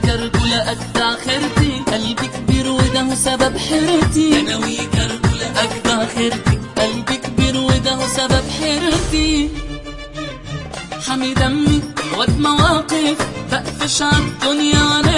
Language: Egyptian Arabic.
كركولة أجدع خيرتي قلبي كبير وده هو سبب حيرتي ثانوي كركولة أجدع خيرتي قلبي كبير وده هو سبب حيرتي حمي دمي وقت مواقف بقفش عالدنيا عليك